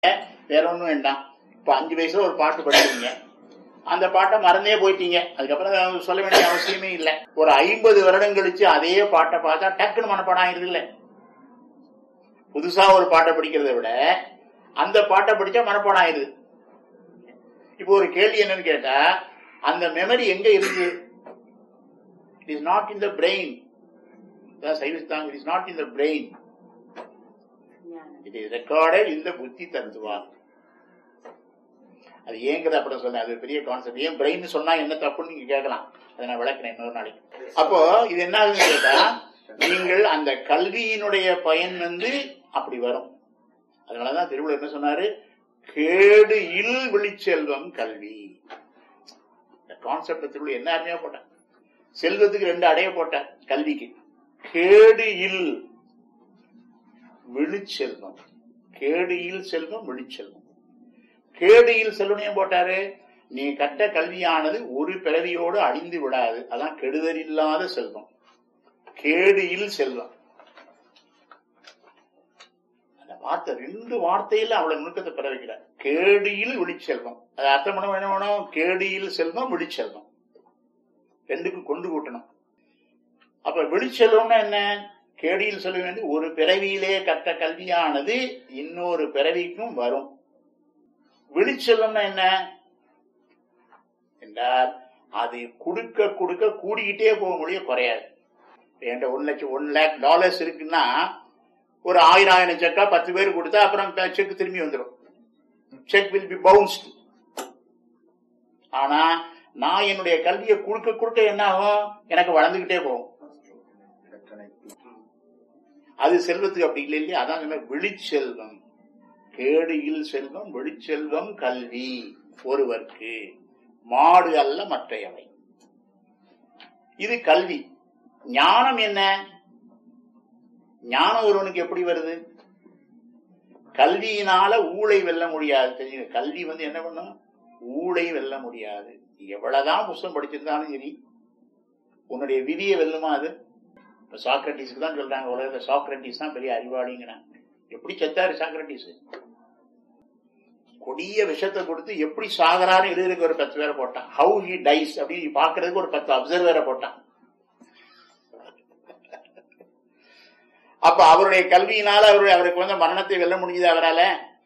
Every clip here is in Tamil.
வேற ஒண்ணும் வேண்டாம் இப்ப அஞ்சு வயசுல ஒரு பாட்டு படிக்கிறீங்க அந்த பாட்டை மறந்தே போயிட்டீங்க அதுக்கப்புறம் சொல்ல வேண்டிய அவசியமே இல்லை ஒரு ஐம்பது வருடம் கழிச்சு அதே பாட்டை பார்த்தா டக்குன்னு மனப்பாடம் ஆயிருது இல்ல புதுசா ஒரு பாட்டை படிக்கிறதை விட அந்த பாட்டை படிச்சா மனப்பாடம் ஆயிருது இப்போ ஒரு கேள்வி என்னன்னு கேட்டா அந்த மெமரி எங்க இருக்கு it is not in the brain சைவஸ்தாங்க it is not in the brain it is recorded இந்த புத்தி தத்துவா அது ஏங்குது அப்படி சொல்ல அது பெரிய கான்செப்ட் ஏன் பிரெயின் சொன்னா என்ன தப்புன்னு நீங்க கேட்கலாம் அதை நான் விளக்குறேன் இன்னொரு நாளைக்கு அப்போ இது என்ன ஆகுதுன்னு கேட்டா நீங்கள் அந்த கல்வியினுடைய பயன் வந்து அப்படி வரும் அதனாலதான் திருவள்ளுவர் என்ன சொன்னாரு கேடு இல் விழிச்செல்வம் கல்வி இந்த கான்செப்ட் திருவள்ளுவர் என்ன அருமையா போட்டேன் செல்வத்துக்கு ரெண்டு அடைய போட்டேன் கல்விக்கு கேடு இல் விழிச்செல்வம் கேடு இல் செல்வம் விழிச்செல்வம் கேடியில் செல்வனையும் போட்டாரு நீ கட்ட கல்வியானது ஒரு பிறவியோடு அழிந்து விடாது அதான் கெடுதல் இல்லாத செல்வம் கேடியில் செல்வம் அந்த வார்த்தை ரெண்டு வார்த்தையில அவளை நுணுக்கத்தை பெற வைக்கிறார் கேடியில் விழிச்செல்வம் அது அர்த்தம் பண்ண என்ன வேணும் கேடியில் செல்வம் விழிச்செல்வம் ரெண்டுக்கும் கொண்டு கூட்டணும் அப்ப விழிச்செல்வம்னா என்ன கேடியில் செல்வம் வந்து ஒரு பிறவியிலே கற்ற கல்வியானது இன்னொரு பிறவிக்கும் வரும் விழிச்செல்வம்னா என்ன என்றால் அது கொடுக்க கொடுக்க கூடிக்கிட்டே போக முடியும் குறையாது என்கிட்ட ஒன் லட்சம் ஒன் லேக் டாலர்ஸ் இருக்குன்னா ஒரு ஆயிரம் ஆயிரம் செக்கா பத்து பேர் கொடுத்தா அப்புறம் செக் திரும்பி வந்துடும் செக் வில் பி பவுன்ஸ்ட் ஆனா நான் என்னுடைய கல்வியை கொடுக்க கொடுக்க என்ன ஆகும் எனக்கு வளர்ந்துகிட்டே போகும் அது செல்வத்துக்கு அப்படி இல்லை இல்லையா அதான் சொன்ன விழிச்செல்வம் கேடியில் செல்வம் வெளிச்செல்வம் கல்வி ஒருவர்க்கு மாடு அல்ல மற்றையவை இது கல்வி ஞானம் என்ன ஞானம் ஒருவனுக்கு எப்படி வருது கல்வியினால ஊழை வெல்ல முடியாது தெரியுங்க கல்வி வந்து என்ன பண்ணும் ஊழை வெல்ல முடியாது எவ்வளவுதான் புஸ்தகம் படிச்சிருந்தாலும் சரி உன்னுடைய விதியை வெல்லுமா அது இப்ப சாக்ரட்டிஸ்க்கு தான் சொல்றாங்க உலகத்துல சாக்ரட்டிஸ் தான் பெரிய அறிவாளிங்கிறாங்க எப்படி செத்தாரு சாக்ரட்டிஸ் கொடிய விஷத்தை கொடுத்து எப்படி சாகராரு எழுதுறதுக்கு ஒரு பத்து பேரை போட்டான் ஹவு ஹி டைஸ் அப்படின்னு பாக்குறதுக்கு ஒரு பத்து அப்சர்வரை போட்டான் அப்ப அவருடைய கல்வியினால அவருடைய அவருக்கு வந்து மரணத்தை வெல்ல முடிஞ்சது அவரால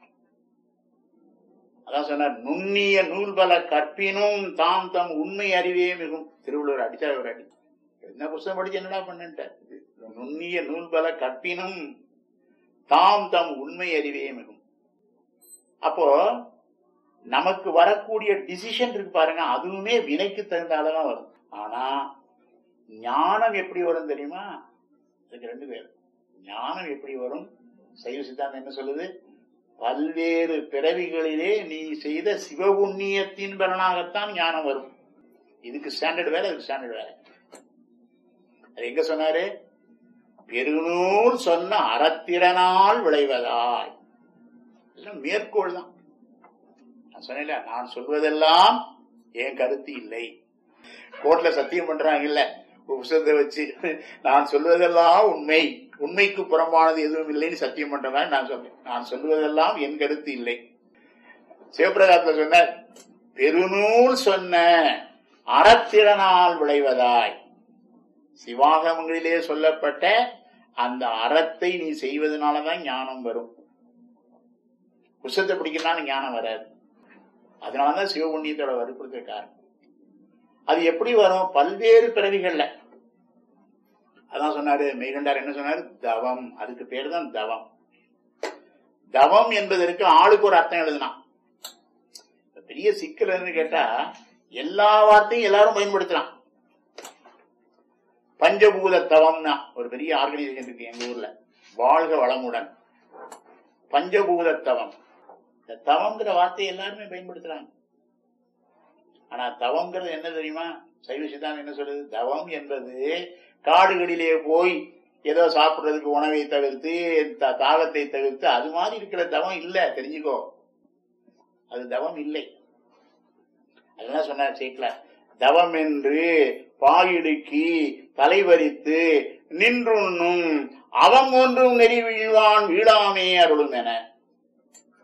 அதான் சொன்னார் நுண்ணிய நூல்பல கற்பினும் தாம் தம் உண்மை அறிவே மிகும் திருவள்ளுவர் அடிச்சார் ஒரு அடி என்ன புத்தகம் படிச்சு என்னடா பண்ணிட்டார் நுண்ணிய நூல்பல கற்பினும் தாம் தம் உண்மை அறிவே மிகும் அப்போ நமக்கு வரக்கூடிய டிசிஷன் இருக்கு பாருங்க அதுவுமே வினைக்கு தகுந்த அளவா வரும் ஆனா ஞானம் எப்படி வரும் தெரியுமா இதுக்கு ரெண்டு பேர் ஞானம் எப்படி வரும் சைவ சித்தாந்தம் என்ன சொல்லுது பல்வேறு பிறவிகளிலே நீ செய்த சிவபுண்ணியத்தின் பலனாகத்தான் ஞானம் வரும் இதுக்கு ஸ்டாண்டர்ட் வேற அதுக்கு ஸ்டாண்டர்ட் வேற அது எங்க சொன்னாரு பெருநூல் சொன்ன அறத்திறனால் விளைவதாய் எல்லாம் மேற்கோள் தான் நான் சொன்னேன்ல நான் சொல்வதெல்லாம் என் கருத்து இல்லை கோர்ட்ல சத்தியம் பண்றாங்க இல்ல புத்தகத்தை வச்சு நான் சொல்வதெல்லாம் உண்மை உண்மைக்கு புறம்பானது எதுவும் இல்லைன்னு சத்தியம் பண்றதா நான் சொன்னேன் நான் சொல்வதெல்லாம் என் கருத்து இல்லை சிவபிரகாசத்துல சொன்ன பெருநூல் சொன்ன அறத்திறனால் விளைவதாய் சிவாகமங்களிலே சொல்லப்பட்ட அந்த அறத்தை நீ செய்வதனாலதான் ஞானம் வரும் புஷத்தை பிடிக்கணும்னா ஞானம் வராது அதனாலதான் சிவபுண்ணியத்தோட வற்புறுத்த காரணம் அது எப்படி வரும் பல்வேறு பிறவிகள்ல அதான் சொன்னாரு மெய்கண்டார் என்ன சொன்னாரு தவம் அதுக்கு பேர் தான் தவம் தவம் என்பதற்கு ஆளுக்கு ஒரு அர்த்தம் எழுதினான் பெரிய சிக்கல் என்னன்னு கேட்டா எல்லா வார்த்தையும் எல்லாரும் பயன்படுத்தலாம் பஞ்சபூத தவம்னா ஒரு பெரிய ஆர்கனைசேஷன் இருக்கு எங்க ஊர்ல வாழ்க வளமுடன் பஞ்சபூத தவம் இந்த தவங்கிற வார்த்தையை எல்லாருமே பயன்படுத்துறாங்க ஆனா தவங்கிறது என்ன தெரியுமா சைவ சித்தாந்தம் என்ன சொல்லுது தவம் என்பது காடுகளிலே போய் ஏதோ சாப்பிடுறதுக்கு உணவை தவிர்த்து தாகத்தை தவிர்த்து அது மாதிரி இருக்கிற தவம் இல்ல தெரிஞ்சுக்கோ அது தவம் இல்லை அதெல்லாம் சொன்னார் சீட்ல தவம் என்று பாயிடுக்கி தலைவரித்து நின்றுண்ணும் அவம் ஒன்றும் நெறி வீழ்வான் வீழாமே அருளும் என